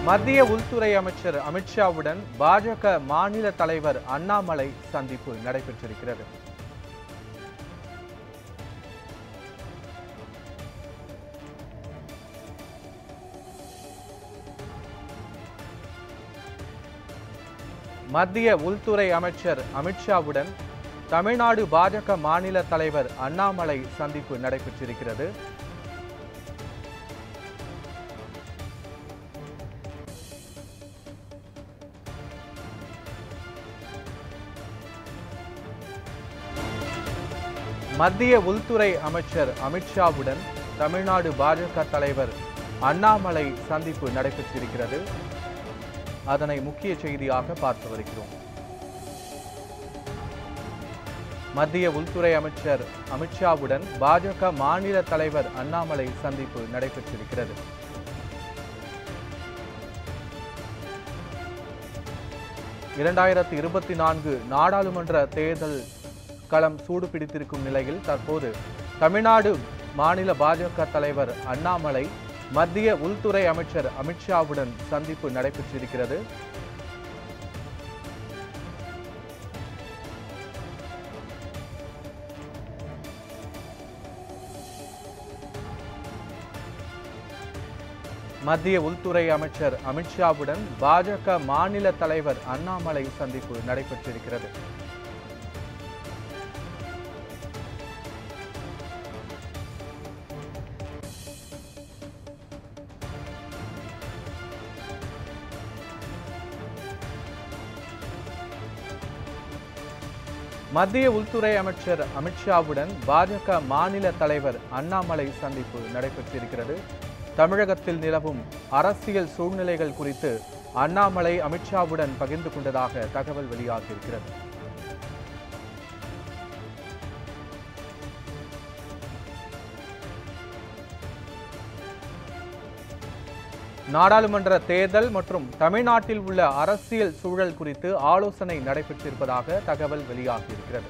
மத்திய உள்துறை அமைச்சர் அமித்ஷாவுடன் பாஜக மாநில தலைவர் அண்ணாமலை சந்திப்பு நடைபெற்றிருக்கிறது மத்திய உள்துறை அமைச்சர் அமித்ஷாவுடன் தமிழ்நாடு பாஜக மாநில தலைவர் அண்ணாமலை சந்திப்பு நடைபெற்றிருக்கிறது மத்திய உள்துறை அமைச்சர் அமித்ஷாவுடன் தமிழ்நாடு பாஜக தலைவர் அண்ணாமலை சந்திப்பு நடைபெற்றிருக்கிறது அதனை முக்கிய செய்தியாக பார்த்து வருகிறோம் மத்திய உள்துறை அமைச்சர் அமித்ஷாவுடன் பாஜக மாநில தலைவர் அண்ணாமலை சந்திப்பு நடைபெற்றிருக்கிறது இரண்டாயிரத்தி இருபத்தி நான்கு நாடாளுமன்ற தேர்தல் களம் சூடு பிடித்திருக்கும் நிலையில் தற்போது தமிழ்நாடு மாநில பாஜக தலைவர் அண்ணாமலை மத்திய உள்துறை அமைச்சர் அமித்ஷாவுடன் சந்திப்பு நடைபெற்றிருக்கிறது மத்திய உள்துறை அமைச்சர் அமித்ஷாவுடன் பாஜக மாநில தலைவர் அண்ணாமலை சந்திப்பு நடைபெற்றிருக்கிறது மத்திய உள்துறை அமைச்சர் அமித்ஷாவுடன் பாஜக மாநில தலைவர் அண்ணாமலை சந்திப்பு நடைபெற்றிருக்கிறது தமிழகத்தில் நிலவும் அரசியல் சூழ்நிலைகள் குறித்து அண்ணாமலை அமித்ஷாவுடன் பகிர்ந்து கொண்டதாக தகவல் வெளியாகியிருக்கிறது நாடாளுமன்ற தேர்தல் மற்றும் தமிழ்நாட்டில் உள்ள அரசியல் சூழல் குறித்து ஆலோசனை நடைபெற்றிருப்பதாக தகவல் வெளியாகியிருக்கிறது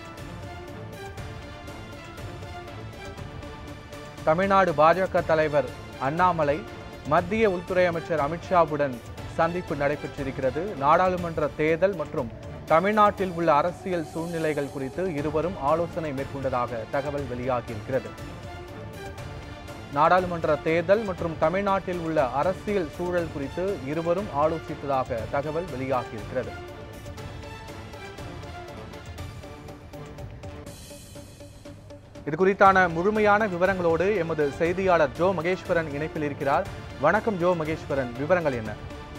தமிழ்நாடு பாஜக தலைவர் அண்ணாமலை மத்திய உள்துறை அமைச்சர் அமித்ஷாவுடன் சந்திப்பு நடைபெற்றிருக்கிறது நாடாளுமன்ற தேர்தல் மற்றும் தமிழ்நாட்டில் உள்ள அரசியல் சூழ்நிலைகள் குறித்து இருவரும் ஆலோசனை மேற்கொண்டதாக தகவல் வெளியாகியிருக்கிறது நாடாளுமன்ற தேர்தல் மற்றும் தமிழ்நாட்டில் உள்ள அரசியல் சூழல் குறித்து இருவரும் ஆலோசித்ததாக தகவல் வெளியாகியிருக்கிறது இது குறித்தான முழுமையான விவரங்களோடு எமது செய்தியாளர் ஜோ மகேஸ்வரன் இணைப்பில் இருக்கிறார் வணக்கம் ஜோ மகேஸ்வரன் விவரங்கள் என்ன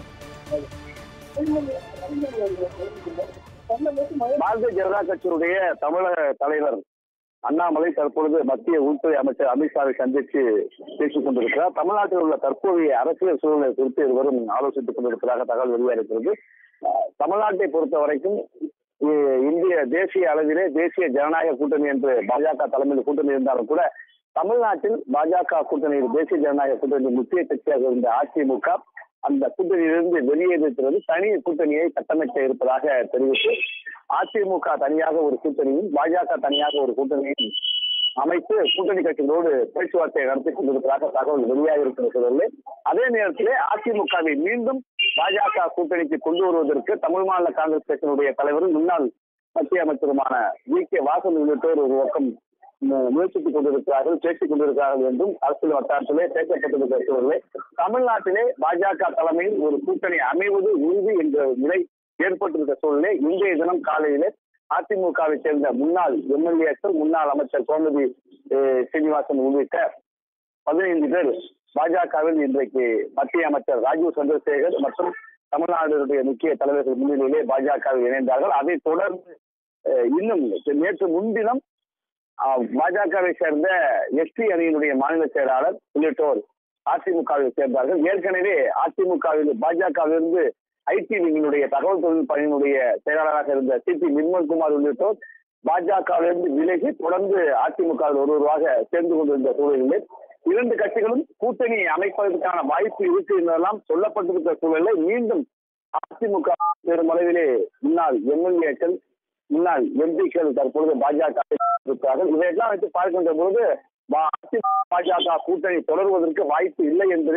பாரதிய ஜனதா கட்சியினுடைய தமிழக தலைவர் அண்ணாமலை தற்பொழுது மத்திய உள்துறை அமைச்சர் அமித்ஷாவை சந்தித்து பேசிக் கொண்டிருக்கிறார் தமிழ்நாட்டில் உள்ள தற்போதைய அரசியல் சூழ்நிலை குறித்து இருவரும் ஆலோசித்துக் கொண்டிருப்பதாக தகவல் வெளியாகிறது தமிழ்நாட்டை பொறுத்த வரைக்கும் இ- இந்திய தேசிய அளவிலே தேசிய ஜனநாயக கூட்டணி என்று பாஜக தலைமையில் கூட்டணி இருந்தாலும் கூட தமிழ்நாட்டில் பாஜக கூட்டணி தேசிய ஜனநாயக கூட்டணி முக்கிய கட்சியாக இருந்த அதிமுக அந்த கூட்டணியிலிருந்து வெளியேறிருக்கிறது தனி கூட்டணியை கட்டமைக்க இருப்பதாக தெரிவித்து அதிமுக தனியாக ஒரு கூட்டணியும் பாஜக தனியாக ஒரு கூட்டணியும் அமைத்து கூட்டணி கட்சிகளோடு பேச்சுவார்த்தை நடத்தி கொண்டிருப்பதாக தகவல் வெளியாக இருக்கிற சூழலில் அதே நேரத்திலே அதிமுகவை மீண்டும் பாஜக கூட்டணிக்கு கொண்டு வருவதற்கு தமிழ் மாநில காங்கிரஸ் கட்சியினுடைய தலைவரும் முன்னாள் மத்திய அமைச்சருமான வி கே வாசன் உள்ளிட்டோர் ஒரு பக்கம் மு- முயற்சித்துக் கொண்டிருக்கிறார்கள் பேசிக் கொண்டிருக்கிறார்கள் என்றும் அரசியல் வட்டாரத்திலே பேசப்பட்டிருக்கிற சூழலில் தமிழ்நாட்டிலே பாஜக தலைமையில் ஒரு கூட்டணி அமைவது உறுதி என்ற நிலை ஏற்பட்டிருக்கிற சூழலில் இன்றைய தினம் காலையிலே அதிமுகவை சேர்ந்த முன்னாள் எம்எல்ஏக்கள் முன்னாள் அமைச்சர் கோமதி அஹ், சீனிவாசன் உள்ளிட்ட பதினைந்து பேர் பாஜகவில் இன்றைக்கு மத்திய அமைச்சர் ராஜீவ் சந்திரசேகர் மற்றும் தமிழ்நாடுடைய முக்கிய தலைவர்கள் முன்னிலையிலே பாஜகவில் இணைந்தார்கள் அதைத் தொடர்ந்து அஹ், இன்னும் நேற்று முன்தினம் அஹ், பாஜகவை சேர்ந்த எஸ்டி அணியினுடைய மாநில செயலாளர் உள்ளிட்டோர் அதிமுகவில் சேர்ந்தார்கள் ஏற்கனவே அதிமுகவில் பாஜகவிலிருந்து ஐடி விங்கினுடைய தகவல் தொழில்நுட்ப அணியினுடைய செயலாளராக இருந்த சி பி நிர்மல்குமார் உள்ளிட்டோர் பாஜகவிலிருந்து விலகி தொடர்ந்து அதிமுகவில் ஒருவராக சேர்ந்து கொண்டிருந்த சூழலில் இரண்டு கட்சிகளும் கூட்டணி அமைப்பதற்கான வாய்ப்பு இருக்கு என்றெல்லாம் சொல்லப்பட்டிருக்கிற சூழலில் மீண்டும் அதிமுக பெருமளவிலே முன்னாள் எம்எல்ஏக்கள் முன்னாள் எம்பிக்கள் தற்பொழுது பாஜக இருக்கிறார்கள் இதையெல்லாம் வைத்து பார்க்கின்ற பொழுது பா- அதிமுக பாஜக கூட்டணி தொடர்வதற்கு வாய்ப்பு இல்லை என்பது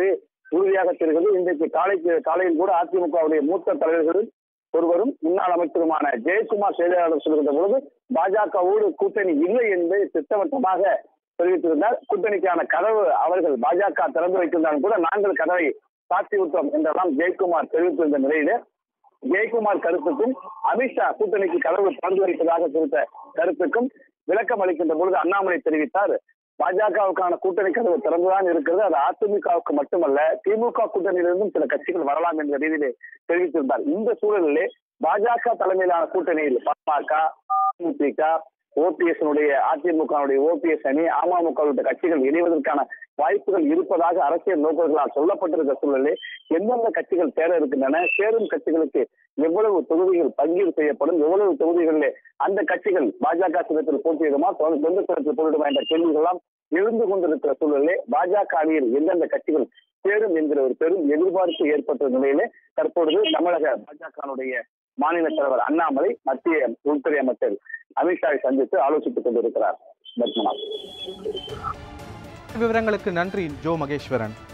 உறுதியாக தெரிகிறது இன்றைக்கு காலை காலையில் கூட அதிமுகவுடைய மூத்த தலைவர்கள் ஒருவரும் முன்னாள் அமைச்சருமான ஜெயக்குமார் செய்தியாளர் சொல்கின்ற பொழுது பாஜகவோடு கூட்டணி இல்லை என்பதை திட்டவட்டமாக தெரிவித்திருந்தார் கூட்டணிக்கான கதவு அவர்கள் பாஜக திறந்து வைத்திருந்தாலும் கூட நாங்கள் கதவை சாத்தி விட்டோம் என்றெல்லாம் ஜெயக்குமார் தெரிவித்திருந்த நிலையில ஜெயக்குமார் கருத்துக்கும் அமித்ஷா கூட்டணிக்கு கதவு திறந்து வைப்பதாக குறித்த கருத்துக்கும் விளக்கம் அளிக்கின்ற பொழுது அண்ணாமலை தெரிவித்தார் பாஜகவுக்கான கூட்டணி கதவு திறந்துதான் இருக்கிறது அது அதிமுகவுக்கு மட்டுமல்ல திமுக கூட்டணியிலிருந்தும் சில கட்சிகள் வரலாம் என்ற ரீதியிலே தெரிவித்திருந்தார் இந்த சூழலிலே பாஜக தலைமையிலான கூட்டணியில் பாமக தேமுதிக ஓபிஎஸ் அதிமுக ஓபிஎஸ் அணி அமமுக உள்ளிட்ட கட்சிகள் இணைவதற்கான வாய்ப்புகள் இருப்பதாக அரசியல் நோக்கங்களால் சொல்லப்பட்டிருக்க சூழலில் எந்தெந்த கட்சிகள் சேர இருக்கின்றன சேரும் கட்சிகளுக்கு எவ்வளவு தொகுதிகள் பங்கீடு செய்யப்படும் எவ்வளவு தொகுதிகளிலே அந்த கட்சிகள் பாஜக சின்னத்தில் போட்டியிடுமா சொந்த சின்னத்தில் போட்டியிடுமா என்ற கேள்விகளெல்லாம் எழுந்து கொண்டிருக்கிற சூழலிலே பாஜக அணியில் எந்தெந்த கட்சிகள் சேரும் என்கிற ஒரு பெரும் எதிர்பார்ப்பு ஏற்பட்ட நிலையிலே தற்பொழுது தமிழக பாஜகனுடைய மாநில தலைவர் அண்ணாமலை மத்திய உள்துறை அமைச்சர் அமித்ஷாவை சந்தித்து ஆலோசித்துக் கொண்டிருக்கிறார் பத்மநாத் விவரங்களுக்கு நன்றி ஜோ மகேஸ்வரன்